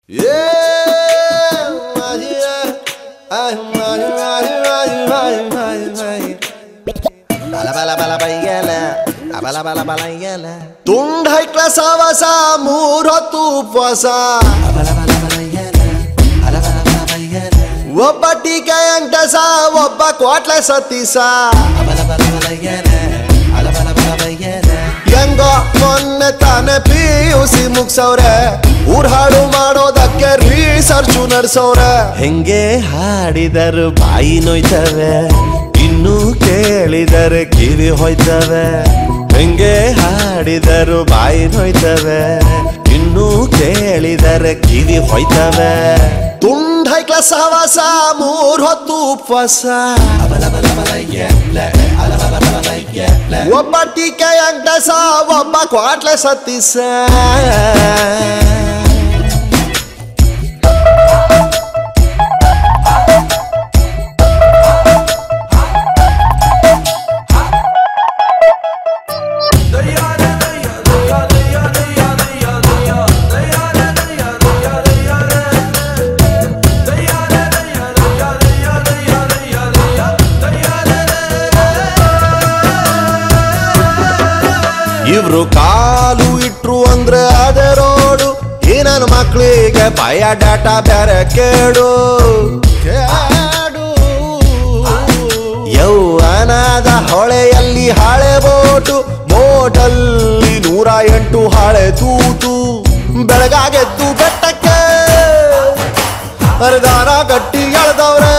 ತುಂಡ್ ಹೈಕ್ಲ ಸಾವಸ ಮೂರ್ ಹೊತ್ತು ಉಪವಾಸ ಒಬ್ಬ ಟೀಕೆ ಅಂಟಸ ಒಬ್ಬ ಕ್ವಾಟ್ಲೆ ಸತೀಸ ಹೆಂಗೋ ಮೊನ್ನೆ ತಾನೆ ಪಿ ಯು ಸಿ ಮುಗ್ಸವ್ರೆ ಊರ್ ಹಾಡು ಮಾಡೋದಕ್ಕೆ ರಿಸರ್ಚು ನಡ್ಸವ್ರೆ ಹೆಂಗೆ ಹಾಡಿದರು ಬಾಯಿ ನೋಯ್ತವೆ ಇನ್ನು ಕೇಳಿದರೆ ಕಿವಿ ಹೋಯ್ತವೆ ಹೆಂಗೆ ಹಾಡಿದರು ಬಾಯಿ ನೋಯ್ತವೆ ಇನ್ನು ಕೇಳಿದರೆ ಕಿವಿ ಹೋಯ್ತವೆ ತುಂಡ್ ಹೈಕ್ಲ ಸಹವಾಸ ಮೂರ್ ಹೊತ್ತು ಉಪವಾಸ ಒಬ್ಬ ಟೀಕೆ ಅಂಟಸ ಒಬ್ಬ ಕ್ವಾಟ್ಲೆ ಸತೀಸ ಇವ್ರು ಕಾಲು ಇಟ್ರು ಅಂದ್ರೆ ಅದೇ ರೋಡು ಈ ನನ್ನ ಮಕ್ಳಿಗೆ ಭಯ ಡಾಟಾ ಬೇರೆ ಕೇಡು ಕೇಡು ಯೌವನದ ಹೊಳೆಯಲ್ಲಿ ಹಳೆ ಬೋಟು ಬೋಟಲ್ಲಿ ನೂರ ಎಂಟು ಹಳೆ ತೂತು ಬೆಳಗಾಗೆದ್ದು ಬೆಟ್ಟಕ್ಕೆ ಹರಿದಾರ ಗಟ್ಟಿ ಎಳ್ದವ್ರೆ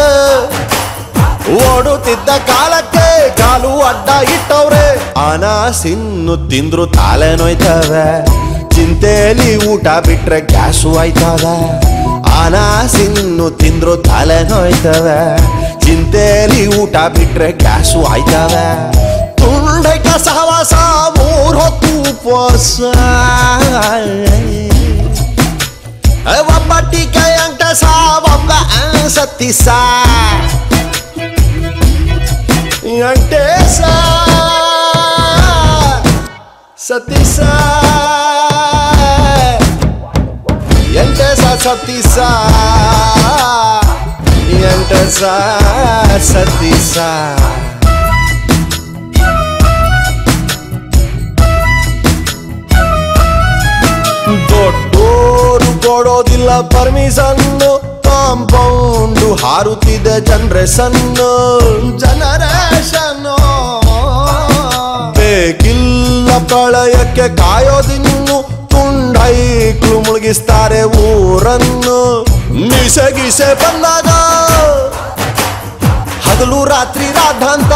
ಓಡುತ್ತಿದ್ದ ಕಾಲಕ್ಕೆ ಕಾಲು ಅಡ್ಡ ಇಟ್ಟವ್ರೆ ಆನ ಸಿನ್ನು ತಿಂದ್ರು ತಾಲೆ ನೋಯ್ತವೆ ಚಿಂತೆಲಿ ಊಟ ಬಿಟ್ರೆ ಗ್ಯಾಸು ಆಯ್ತವೆ ಆನ ಸಿನ್ನು ತಿಂದ್ರು ತಲೆ ನೋಯ್ತವೆ ಚಿಂತೆಲಿ ಊಟ ಬಿಟ್ರೆ ಗ್ಯಾಸು ಆಯ್ತವೆ ತುಂಡೈಕ ಸಹವಾಸ ಮೂರ್ ಹೊತ್ತು ಉಪವಾಸ ಒಬ್ಬ ಟೀಕೆ ಅಂಟಸ ಒಬ್ಬ ಸತ್ತಿಸ ಅಂಟೇಸ ಸತೀಸ ಎಂಟೇಸ ಸತೀಸ ಎಂಟಸ ಸತೀಸ ದೊಡ್ಡೋರು ಕೊಡೋದಿಲ್ಲ ಪರ್ಮಿಷನ್ನು ಕಾಂಪೌಂಡು ಹಾರುತ್ತಿದೆ ಜನರೇಷನ್ ಜನರೇಷನ್ ಬೇಕಿಲ್ಲ ಪ್ರಳಯಕ್ಕೆ ಕಾಯೋದಿನ್ನು ತುಂಡೈಕ್ಳು ಮುಳುಗಿಸ್ತಾರೆ ಊರನ್ನು ಮೀಸೆ ಗೀಸೆ ಬಂದಾಗ ಹಗಲು ರಾತ್ರಿ ರಾಧಾಂತ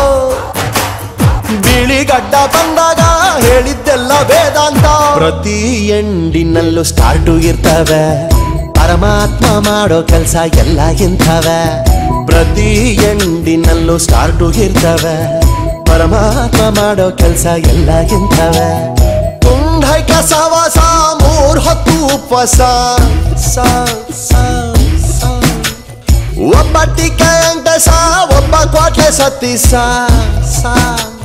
ಬಿಳಿ ಗಡ್ಡ ಬಂದಾಗ ಹೇಳಿದ್ದೆಲ್ಲ ವೇದಾಂತ ಪ್ರತಿ ಎಂಡಿನಲ್ಲೂ ಸ್ಟಾರ್ಟು ಇರ್ತವೆ ಪರಮಾತ್ಮ ಮಾಡೋ ಕೆಲಸ ಎಲ್ಲ ಇಂಥವೆ ಪ್ರತಿ ಎಂಡಿನಲ್ಲೂ ಸ್ಟಾರ್ಟು ಇರ್ತವೆ ಪರಮಾತ್ಮ ಮಾಡೋ ಕೆಲಸ ಎಲ್ಲ ಇಂಥವೆ ತುಂಡೈಕ ಸವಾಸ ಮೂರ್ ಹೊತ್ತು ಉಪವಾಸ ಸ, ಸ, ಸ. ಒಬ್ಬ ಟೀಕೆ ಅಂಟಸ ಒಬ್ಬ ಕ್ವಾಟ್ಲೆ ಸತೀಸ ಸ